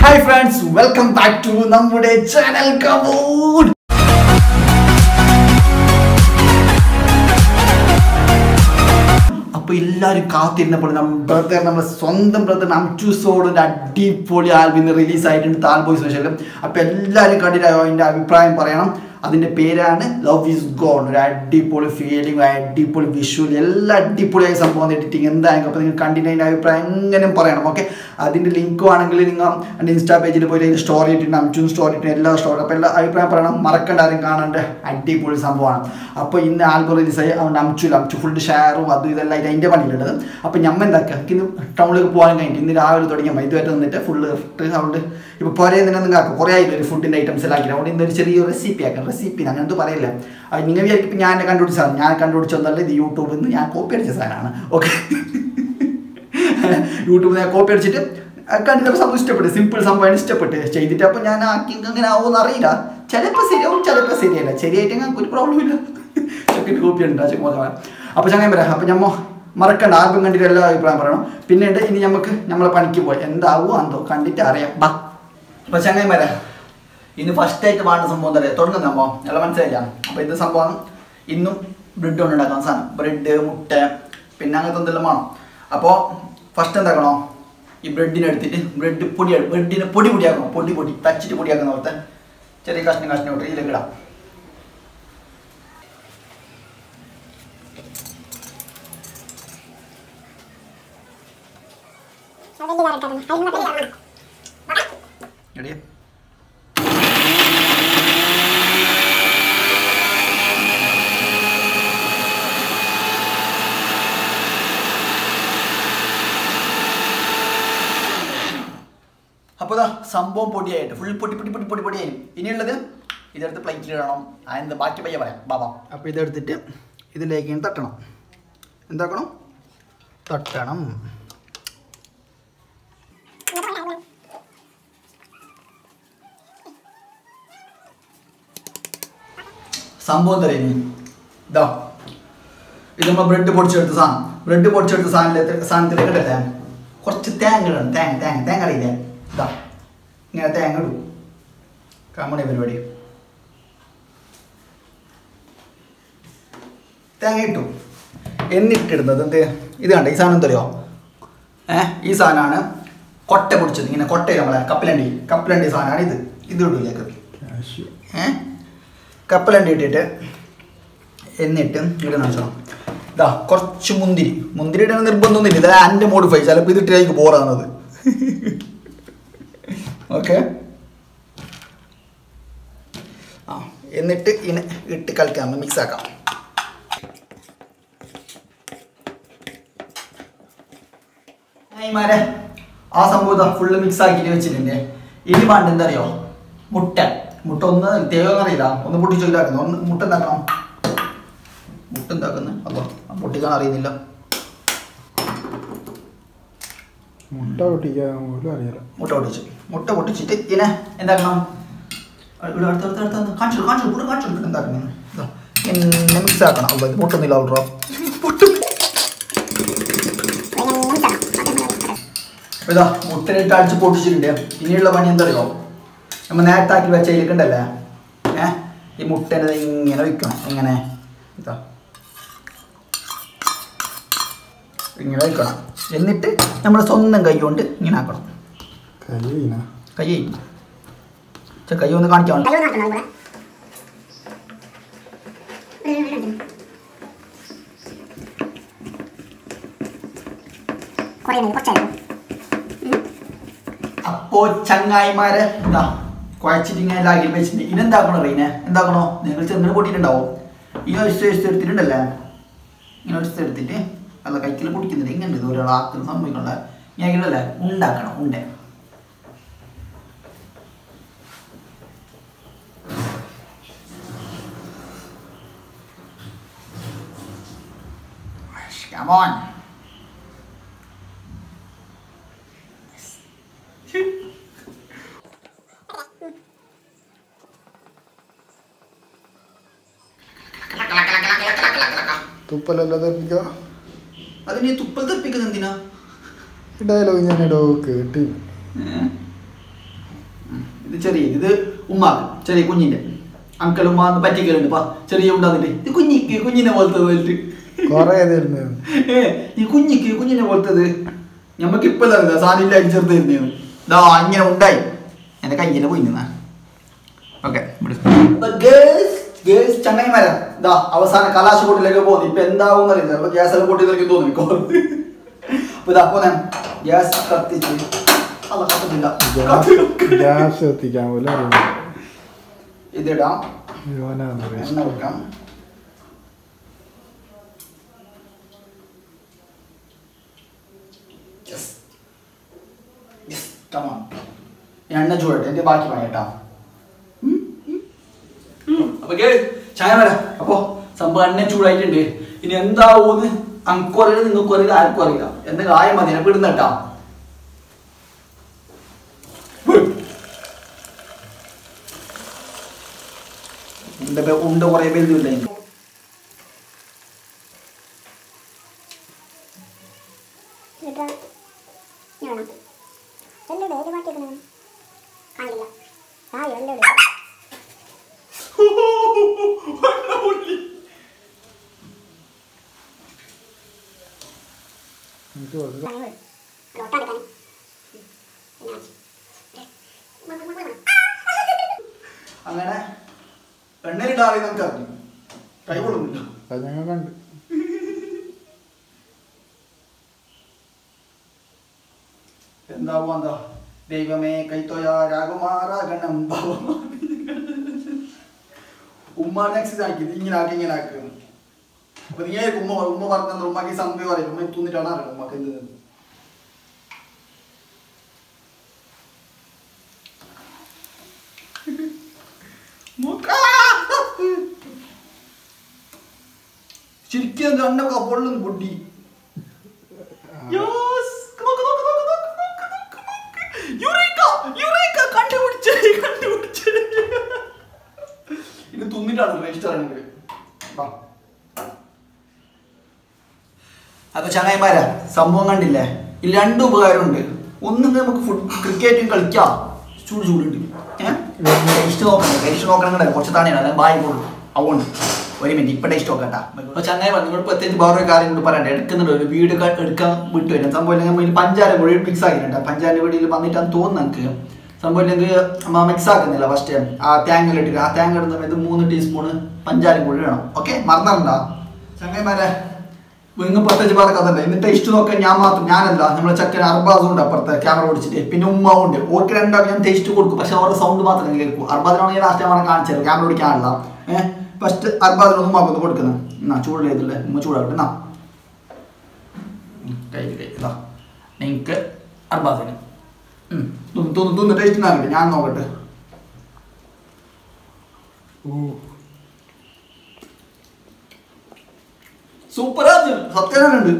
Hi friends welcome back to നമ്മുടെ channel കബൂഡ് അപ്പൊ എല്ലാവരും കാത്തിരുന്നപ്പോൾ നമ്മുടെ ബ്രദർ നമ്മുടെ സ്വന്തം ബ്രദർ അംചൂസോടിന്റെ അടിപൊളി ആൽബം ഇന്ന് റിലീസ് ആയിട്ടുണ്ട് താൽ ബോയ്സ് സ്പെഷ്യലും അപ്പൊ എല്ലാവരും കണ്ടിട്ട് അതിന്റെ അഭിപ്രായം പറയണം അതിന്റെ പേരാണ് ലവ് ഈസ് ഗോഡ് ഒരു അടിപൊളി ഫീലിംഗ് അടിപൊളി വിഷ്വൽ എല്ലാം അടിപൊളിയായ സംഭവം എഡിറ്റിംഗ് എന്തായാലും അപ്പോൾ നിങ്ങൾ കണ്ടിട്ട് അതിൻ്റെ അഭിപ്രായം എങ്ങനെയും പറയണം ഓക്കെ അതിൻ്റെ ലിങ്കും ആണെങ്കിൽ നിങ്ങൾ എൻ്റെ ഇൻസ്റ്റാ പേജിൽ പോയി അതിൻ്റെ സ്റ്റോറി ഇട്ടിട്ടുണ്ട് അംചൂൻ സ്റ്റോറി ഇട്ടിട്ട് എല്ലാ സ്റ്റോറി അപ്പോൾ എല്ലാ അഭിപ്രായം പറയണം മറക്കണ്ട ആരും കാണേണ്ട അടിപൊളി സംഭവമാണ് അപ്പോൾ ഇന്ന് ആൽബം റിലീസായി അതുകൊണ്ട് അംചുൽ അംചു ഫുൾ ഷെയറും അതും ഇതെല്ലാം ആയിട്ട് അതിൻ്റെ പണിയിലുള്ളത് അപ്പോൾ ഞമ്മ എന്താക്കുക എനിക്ക് ഇന്ന് ടൗണിലേക്ക് പോകാൻ കഴിഞ്ഞിട്ട് ഇന്ന് രാവിലെ തുടങ്ങിയാൽ ഇതുവരെ നിന്നിട്ട് ഫുള്ള് ഇട്ട് അതുകൊണ്ട് ഇപ്പോൾ പുറേ തന്നെ നിങ്ങൾ ആക്കും കുറേ ആയില്ല ഒരു ഫുഡിൻ്റെ ഐറ്റംസ് എല്ലാം ആക്കി അതുകൊണ്ട് ഇന്നൊരു ചെറിയൊരു റെസിപ്പി ആക്കാം റെസിപ്പി അങ്ങനത്തെ പറയില്ല അത് നിങ്ങൾ വിചാരിക്കും ഞാൻ കണ്ടുപിടിച്ച സാധനം ഞാൻ കണ്ടുപിടിച്ചൊന്നല്ല ഇത് യൂട്യൂബിൽ നിന്ന് ഞാൻ കോപ്പി അടിച്ച സാധനമാണ് ഓക്കെ യൂട്യൂബിൽ നിന്ന് ഞാൻ കോപ്പി അടിച്ചിട്ട് കണ്ടിട്ട് സംഭവം ഇഷ്ടപ്പെട്ടു സിമ്പിൾ സംഭവം ഇഷ്ടപ്പെട്ട് ചെയ്തിട്ട് അപ്പോൾ ഞാൻ ആക്കി അങ്ങനെ ആവുമെന്ന് അറിയില്ല ചിലപ്പോൾ ശരിയാവും ചിലപ്പോൾ ശരിയല്ല ശരിയായിട്ട് ഞങ്ങൾക്ക് ഒരു പ്രോബ്ലം ഇല്ല ചെക്കിൻ്റെ കോപ്പി ഉണ്ട് ആ ചെക്ക് അപ്പോൾ ചങ്ങനെ പറയാം അപ്പോൾ ഞമ്മ മറക്കണ്ട ആൽബം കണ്ടിട്ട് എല്ലാ അഭിപ്രായം പറയണം പിന്നീട് ഇനി നമുക്ക് നമ്മളെ പണിക്ക് പോയി എന്താവോ എന്തോ കണ്ടിട്ട് അറിയാം ബാ അപ്പോൾ ചങ്ങനെ വരാം ഇന്ന് ഫസ്റ്റ് ആയിട്ട് വേണ്ട സംഭവം എന്താ പറയുക തുടങ്ങുന്ന സംഭവം എല്ലാം മനസ്സിലായില്ല അപ്പോൾ ഇത് സംഭവം ഇന്നും ബ്രെഡ് കൊണ്ട് ഉണ്ടാക്കുന്ന സാധനം ബ്രെഡ് മുട്ട പിന്നെ അങ്ങനത്തെ എന്തെല്ലാം വേണം അപ്പോൾ ഫസ്റ്റ് എന്താക്കണോ ഈ ബ്രെഡിനെ എടുത്തിട്ട് ബ്രെഡ് പൊടി ബ്രെഡിനെ പൊടി പൊടിയാക്കണം പൊടി പൊടി തച്ചിട്ട് പൊടിയാക്കുന്ന പോലത്തെ ചെറിയ കഷ്ണം കഷ്ണം ഇട്ട് ഇതിലേക്ക് ഇടാം റെഡി അപ്പോൾ ഇതാ സംഭവം പൊടിയായിട്ട് ഫുൾ പൊടി പൊടി പൊടി പൊടി പൊടിയായി ഇനിയുള്ളത് ഇതെടുത്ത് പ്ലേറ്റിൽ ഇടണം അതിൻ്റെ ബാക്കി പയ്യ പറയാം ബാബാ അപ്പോൾ ഇതെടുത്തിട്ട് ഇതിലേക്ക് ഇങ്ങനെ തട്ടണം എന്താക്കണം തട്ടണം സംഭവം തരുന്നു ഇതാ ഇത് നമ്മൾ ബ്രെഡ് പൊടിച്ചെടുത്ത സാധനം ബ്രെഡ് പൊടിച്ചെടുത്ത സാധനത്തിൽ സാധനത്തിലേക്ക് ഇടല്ലേ കുറച്ച് തേങ്ങ ഇടണം തേങ്ങ തേങ്ങ തേങ്ങ അറിയില്ലേ ഇതാ ഇങ്ങനെ തേങ്ങ ഇടും കാമണി പരിപാടി തേങ്ങ ഇട്ടു എന്നിട്ടിടുന്നത് എന്ത് ഇത് കണ്ട ഈ സാധനം എന്തറിയോ ഏ ഈ സാധനമാണ് കൊട്ട പൊടിച്ചത് ഇങ്ങനെ കൊട്ടയിൽ നമ്മളെ കപ്പലണ്ടി കപ്പലണ്ടി സാധനമാണ് ഇത് ഇത് ഇടൂലേക്ക് ഏ കപ്പലണ്ടി ഇട്ടിട്ട് എന്നിട്ട് ഇടുന്ന വെച്ചോ ഇതാ കുറച്ച് മുന്തിരി മുന്തിരി ഇടുന്ന നിർബന്ധമൊന്നുമില്ല ഇത് എൻ്റെ മോഡിഫൈ ചിലപ്പോൾ ഇതിട്ട് എനിക്ക് ബോറാകുന്നത് ഓക്കെ ആ എന്നിട്ട് ഇങ്ങനെ ഇട്ട് കളിക്കാം മിക്സ് ആക്കാം മാരെ ആ സംഭവം ഫുള്ള് മിക്സ് ആക്കിയിട്ട് വെച്ചിട്ടുണ്ട് ഇനി വേണ്ട എന്താ അറിയോ മുട്ട മുട്ട ഒന്ന് തേവെന്ന് അറിയില്ല ഒന്ന് പൊട്ടിച്ച് ഇതാക്കുന്നു ഒന്ന് മുട്ട എന്താക്കണം മുട്ട എന്താക്കുന്നു അപ്പോൾ പൊട്ടിക്കാൻ അറിയുന്നില്ല മുട്ട പൊട്ടിക്കാൻ പോലും അറിയാലോ മുട്ട പൊട്ടിച്ചു മുട്ട പൊട്ടിച്ചിട്ട് ഇങ്ങനെ എന്താക്കണം ഇവിടെ അടുത്ത് അടുത്ത് അടുത്ത് കാണിച്ചു കാണിച്ചു കൂടെ കാണിച്ചു എന്താക്കണം ഇതാ എന്നെ മിക്സ് ആക്കണം അപ്പോൾ ഇത് പൊട്ടുന്നില്ല ഓൾറോ ഇതാ മുട്ടനിട്ട് അടിച്ച് പൊട്ടിച്ചിട്ടുണ്ട് ഇനിയുള്ള പണി എന്താ അറിയോ നമ്മൾ നേരത്തെ ആക്കി വെച്ച ഇരിക്കണ്ടല്ലേ ഏ ഈ മുട്ടേനെ ഇങ്ങനെ വയ്ക്കണം ഇങ്ങനെ ഇതാ ഇങ്ങനെ വയ്ക്കണം എന്നിട്ട് നമ്മൾ സ്വന്തം കൈ കൊണ്ട് ഇങ്ങനെ ആക്കണം കഴിയുന്ന കൈ ചെ കൈ ഒന്ന് കാണിക്കാൻ അപ്പോ ചങ്ങായിമാരെ എന്താ കുഴച്ചിട്ട് ഇങ്ങനെ ലാഗിൽ വെച്ചിട്ട് ഇനെന്താക്കണോ റീനെ എന്താക്കണോ നിങ്ങൾ ചെന്നിട്ട് പൊട്ടിയിട്ടുണ്ടാവും ഈ ഒഴിച്ച് ഒഴിച്ച് എടുത്തിട്ടുണ്ടല്ലേ ഇങ്ങനെ ഒഴിച്ച് എടുത്തിട്ട് അല്ല കൈക്കിൽ പൊടിക്കുന്നില്ല ഇങ്ങനെ ഇത് ഒരാളാക്കുന്ന സംഭവിക്കണ്ട ഞാൻ ഇങ്ങനല്ലേ ഉണ്ടാക്കണം ഉണ്ട Come on. തുപ്പലല്ലാതെ തെറിപ്പിക്കുക അതിന് തുപ്പൽ തെറിപ്പിക്കുന്നത് എന്തിനാ ഈ ഡയലോഗ് ഞാനിടോ കേട്ട് ഇത് ചെറിയ ഇത് ഉമ്മാക്ക് ചെറിയ കുഞ്ഞിന്റെ അങ്കിൾ ഉമ്മ എന്ന് പറ്റിക്കലുണ്ട് പാ ചെറിയ ഉണ്ടാന്നിട്ട് ഇത് കുഞ്ഞിക്ക് കുഞ്ഞിനെ പോലത്തെ പോയിട്ട് കൊറേ തരുന്നു ഏ ഈ കുഞ്ഞിക്ക് കുഞ്ഞിനെ പോലത്തത് ഞമ്മക്ക് ഇപ്പൊ സാധനം ഇല്ല ചെറുത് തരുന്നേന്ന് ഇതാ ഇങ്ങനെ ഉണ്ടായി എന്റെ കയ്യില് പോയി നിന്നാ ഓക്കെ ചങ്ങൈമാരാ ഇതാ അവസാന കലാശ കൊട്ടിലേക്ക് പോകുന്നു ഇപ്പൊ എന്താവും അറിയില്ല അപ്പൊ ഗ്യാസ് എല്ലാം പൊട്ടി നിൽക്കും തോന്നി അപ്പൊ ഇതാ പോന്നെ ഗ്യാസ് കത്തിച്ച് അല്ല കത്തുന്നില്ല ഗ്യാസ് എത്തിക്കാൻ പോലും അറിയില്ല ഇതിടാം യോനാന്ന് പറയാ എണ്ണ വെക്കാം Yes. Yes, come on. എണ്ണ ചൂടട്ടെ എന്റെ ബാക്കി പണി കേട്ടാ അപ്പൊ guys, ചായ വരാം അപ്പൊ സംഭവം എണ്ണ ചൂടായിട്ടുണ്ട് ഇനി എന്താവൂന്ന് അനക്കും അറിയില്ല നിങ്ങൾക്കും അറിയില്ല ആർക്കും അറിയില്ല എന്ന കാര്യം മതി എന്നെ വിടുന്ന കേട്ടാ ഉണ്ട ഉണ്ട കുറെ വലുതില്ല എന്നിട്ട് ഞാൻ വേണം എല്ലാം ഏത് മാറ്റിയേക്കണം കാണില്ല ആ എല്ലാം എനിക്ക് കൊടുക്കാം ലോട്ടാണ് അങ്ങനെ എണ്ണയിലിടാതെ നമുക്ക് അറിഞ്ഞു കൈ കൊള്ളുന്നില്ല അത് ഞങ്ങൾ കണ്ട് എന്താവും എന്താ ദൈവമേ കൈത്തോയ രാഘുമാരാകണം ഉമ്മ നെക്സ്റ്റ് ആക്കി ഇത് ഇങ്ങനെ ആക്കി ഇങ്ങനെ ആക്കി അപ്പൊ നീ ആയിരിക്കും ഉമ്മ ഉമ്മ പറഞ്ഞ ഉമ്മക്ക് ഈ സംഭവം അറിയില്ല ഉമ്മ തൂന്നിട്ടാണ് അറിയണം ഉമ്മക്ക് എന്ത് എന്ന്. മുക്കാ. ശരിക്കും എന്താ എണ്ണ പൊള്ളുന്നു പൊട്ടി Yes! നോക്ക്, നോക്ക്, നോക്ക്, നോക്ക്, നോക്ക്, നോക്ക്, നോക്ക്. Eureka! Eureka! കണ്ടുപിടിച്ചേ, കണ്ടുപിടിച്ചേ. ഇത് തുന്നിട്ടാണ് രജിസ്റ്റർ ആണെങ്കിൽ അപ്പൊ ചങ്ങായിമാരാ സംഭവം കണ്ടില്ലേ ഇതിൽ രണ്ട് ഉപകാരമുണ്ട് ഒന്നും നമുക്ക് ഫുഡ് ക്രിക്കറ്റും കളിക്കാം ചൂട് ചൂടുണ്ട് ഏഹ് ടേസ്റ്റ് നോക്കണം ടേസ്റ്റ് നോക്കണം കുറച്ച് താനെയാണ് അല്ലെ ബായി പോകുള്ളൂ അതുകൊണ്ട് ഒരു മിനിറ്റ് ഇപ്പൊ ടേസ്റ്റ് നോക്കട്ടാ അപ്പൊ ചങ്ങായി പറഞ്ഞു നിങ്ങൾ പ്രത്യേകിച്ച് വേറൊരു കാര്യം കൂടി പറയണ്ട എടുക്കുന്നുണ്ട് ഒരു വീട് ക- എടുക്കാൻ വിട്ടു വരും സംഭവം ഇല്ലെങ്കിൽ നമ്മൾ പഞ്ചാര കൂടി മിക്സ് ആക്കിയിട്ടുണ്ട് പഞ്ചാര വീടിൽ വന്നിട്ടാന്ന് തോന്നുന്നു എനിക്ക് സംഭവം ഇല്ലെങ്കിൽ അമ്മ മിക്സ് ആക്കുന്നില്ല ഫസ്റ്റ് ആ തേങ്ങയിലിട്ട് ആ തേങ്ങ ഇടുന്ന സമയത്ത് മൂന്ന് ടീസ്പൂണ് പഞ്ചാരം കൂടി വേണം ഓക്കെ മറന്നിട്ടുണ്ടോ ചങ്ങായിമാരെ നിങ്ങൾ പ്രത്യേകിച്ച് വേറെ കഥ ഉണ്ട് എന്നിട്ട് ടേസ്റ്റ് നോക്കാൻ ഞാൻ മാത്രം ഞാനല്ല നമ്മളെ ചക്കൻ അർബാസും ഉണ്ട് അപ്പുറത്തെ ക്യാമറ ഓടിച്ചിട്ട് പിന്നെ ഉമ്മ ഉണ്ട് ഓർക്ക് രണ്ടാൾക്ക് ഞാൻ ടേസ്റ്റ് കൊടുക്കും പക്ഷെ അവരുടെ സൗണ്ട് മാത്രമേ കേൾക്കൂ അർബാദിനാണെങ്കിൽ ലാസ്റ്റ് ഞാൻ കാണിച്ചത് ക്യാമറ ഓടിക്കാനല്ല ഏഹ് ഫസ്റ്റ് അർബാദിന് ഉമ്മാക്കൊന്ന് കൊടുക്കുന്നത് എന്നാ ചൂടില്ലേ ഉമ്മ ചൂടാക്കട്ടെ എന്നാ കൈ കൈ ഇതാ നിങ്ങൾക്ക് അർബാദിന് തോന്നുന്നു തോന്നുന്നു ടേസ്റ്റ് ഉണ്ടാകട്ടെ ഞാൻ നോക്കട്ടെ ഓ സൂപ്പറാണ് സത്യനുണ്ട്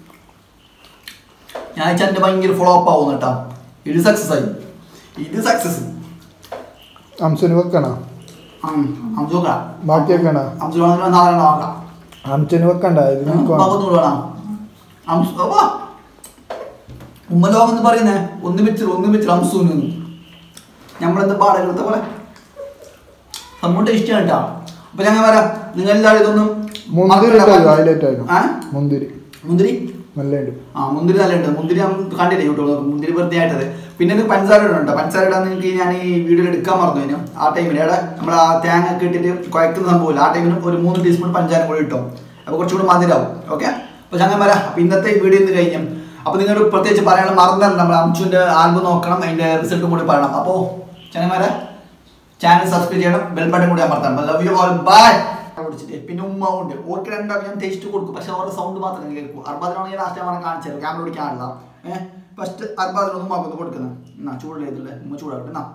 ഞാൻ എൻ്റെ ഭയങ്കര ഫോളോ അപ്പ് ആവുന്നു കേട്ടാ ഇത് സക്സസ് ആയി ഇത് സക്സസ് അംസന് വെക്കണോ അംസുക ബാക്കി വെക്കണോ അംസു നാളെ നോക്കാം അംസന് വെക്കണ്ട ഇത് നിനക്ക് വേണം. പകന്നൂറ് വേണം അംസു അപ്പാ ഉമ്മ ലോകം എന്ന് പറയുന്നേ ഒന്ന് വെച്ചിട്ട് ഒന്ന് വെച്ചിട്ട് അംസൂന് നമ്മളെന്താ പാടെടുത്ത പോലെ സംഭവം ടേസ്റ്റ് കേട്ടാ അപ്പൊ ഞങ്ങൾ വരാം നിങ്ങൾ എല്ലാവരും ഇതൊന്നും മുന്തിരി മറക്കണ്ട. ഹൈലൈറ്റ് ആയിരുന്നു ആ? മുന്തിരി മുന്തിരി നല്ലുണ്ട് ആ മുന്തിരി നല്ലുണ്ട് മുന്തിരി ഞാൻ കണ്ടില്ലേ യൂട്യൂബിൽ മുന്തിരി വെറുതെ ആയിട്ടത് പിന്നെ ഇത് പഞ്ചസാര ഇടുന്നുണ്ട് പഞ്ചസാര ഇടാൻ നിങ്ങൾക്ക് ഞാൻ ഈ വീഡിയോയിൽ എടുക്കാൻ മറന്നു കഴിഞ്ഞു ആ ടൈമിൽ ഇവിടെ നമ്മൾ ആ തേങ്ങ ഒക്കെ ഇട്ടിട്ട് കുഴക്കുന്ന സംഭവമില്ല ആ ടൈമിൽ ഒരു മൂന്ന് ടീസ്പൂൺ പഞ്ചസാര കൂടി ഇട്ടോ അപ്പോൾ കുറച്ചുകൂടി മധുരാവും ഓക്കെ അപ്പോൾ ചങ്ങൻ വരാം അപ്പോൾ ഇന്നത്തെ ഈ വീഡിയോ ഇന്ന് കഴിഞ്ഞു അപ്പോൾ നിങ്ങൾ പ്രത്യേകിച്ച് പറയാനുള്ള മറന്നിട്ടുണ്ട് നമ്മൾ അംശുവിൻ്റെ ആൽബം നോക്കണം അതിൻ്റെ റിസൾട്ടും കൂടി പറയണം അപ്പോൾ ചങ്ങന്മാരെ ചാനൽ സബ്സ്ക്രൈബ് ചെയ്യണം ബെൽ ബട്ടൺ കൂടി അമർത്തണം ലവ് യു ഓൾ ബൈ പിടിച്ചിട്ട് പിന്നെ ഉമ്മ ഉണ്ട് ഓർക്ക് രണ്ടാൾക്ക് ഞാൻ ടേസ്റ്റ് കൊടുക്കും പക്ഷെ അവരുടെ സൗണ്ട് മാത്രമേ കേൾക്കൂ അർബാദിനാണെങ്കിൽ ലാസ്റ്റ് ഞാൻ കാണിച്ചത് ക്യാമറ ഓടിക്കാനില്ല ഏഹ് ഫസ്റ്റ് അർബാദിനൊന്നും ഉമ്മാക്കൊന്ന് കൊടുക്കുന്നത് എന്നാ ചൂടില്ലേ ഉമ്മ ചൂടാകട്ടെ എന്നാ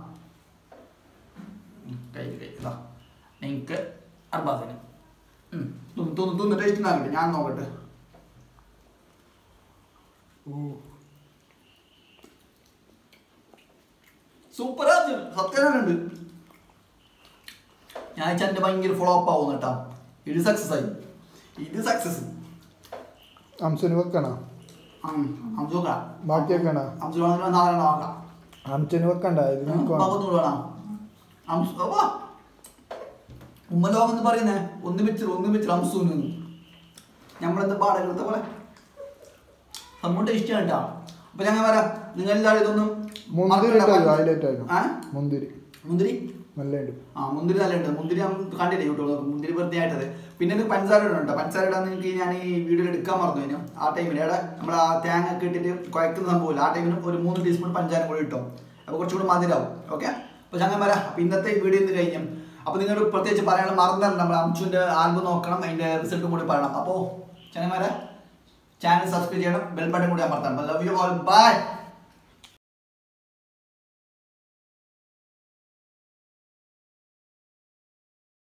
കൈ കൈ ഇതാ നിങ്ങൾക്ക് അർബാദിന് തോന്നുന്നു തോന്നുന്നു ടേസ്റ്റ് ഉണ്ടാകട്ടെ ഞാൻ നോക്കട്ടെ സൂപ്പറാണ് സത്യനുണ്ട് ഞാൻ എൻ്റെ ഭയങ്കര ഫോളോ അപ്പ് ആവുന്നു കേട്ടാ ഇത് സക്സസ് ആയി ഇത് സക്സസ് അംസന് വെക്കണോ അംസുക ബാക്കി വെക്കണോ അംസുക നാളെ നോക്കാം അംച്ചന് വെക്കണ്ട ഇത് നിനക്ക് വേണം. ഭാഗത്തുകൂടെ വേണം അംസു അവാ ഉമ്മലോകം എന്ന് പറയുന്നേ ഒന്ന് വെച്ച് ഒന്ന് വെച്ച് അംസൂന്ന് നമ്മളെന്ത് പാടകളത്തെ പോലെ സംഭവം ടേസ്റ്റ് കേട്ടോ അപ്പൊ ഞങ്ങൾ വരാം നിങ്ങൾ എല്ലാവരും ഇതൊന്നും മുന്തിരി മറക്കണ്ട. ഇട്ടല്ലോ, highlight ആയിരുന്നു. ആ? മുന്തിരി മുന്തിരി നല്ല ഉണ്ട് ആ മുന്തിരി നല്ല ഉണ്ട് മുന്തിരി നമുക്ക് കണ്ടില്ലേ യൂട്യൂബിൽ മുന്തിരി വെറുതെ ആയിട്ടത് പിന്നെ ഇത് പഞ്ചസാര ഇടുന്നുണ്ട് പഞ്ചസാര ഇടാൻ നിങ്ങൾക്ക് ഞാൻ ഈ വീഡിയോയിൽ എടുക്കാൻ മറന്നു കഴിഞ്ഞു ആ ടൈമിൽ അവിടെ നമ്മൾ ആ തേങ്ങ ഒക്കെ ഇട്ടിട്ട് കുഴക്കുന്ന സംഭവമില്ല ആ ടൈമിന് ഒരു മൂന്ന് ടീസ്പൂൺ പഞ്ചസാര കൂടി ഇട്ടോ അപ്പോൾ കുറച്ചുകൂടി മധുരാവും ഓക്കെ അപ്പോൾ ഞങ്ങൾ വരാം അപ്പോൾ ഇന്നത്തെ ഈ വീഡിയോ ഇന്ന് കഴിഞ്ഞു അപ്പോൾ നിങ്ങൾ പ്രത്യേകിച്ച് പറയാനുള്ള മറന്നിട്ടുണ്ട് നമ്മൾ അംശുവിൻ്റെ ആൽബം നോക്കണം അതിൻ്റെ റിസൾട്ടും കൂടി പറയണം അപ്പോൾ ചങ്ങന്മാരെ ചാനൽ സബ്സ്ക്രൈബ് ചെയ്യണം ബെൽ ബട്ടൺ കൂടി അമർത്തണം ലവ് യു ഓൾ ബൈ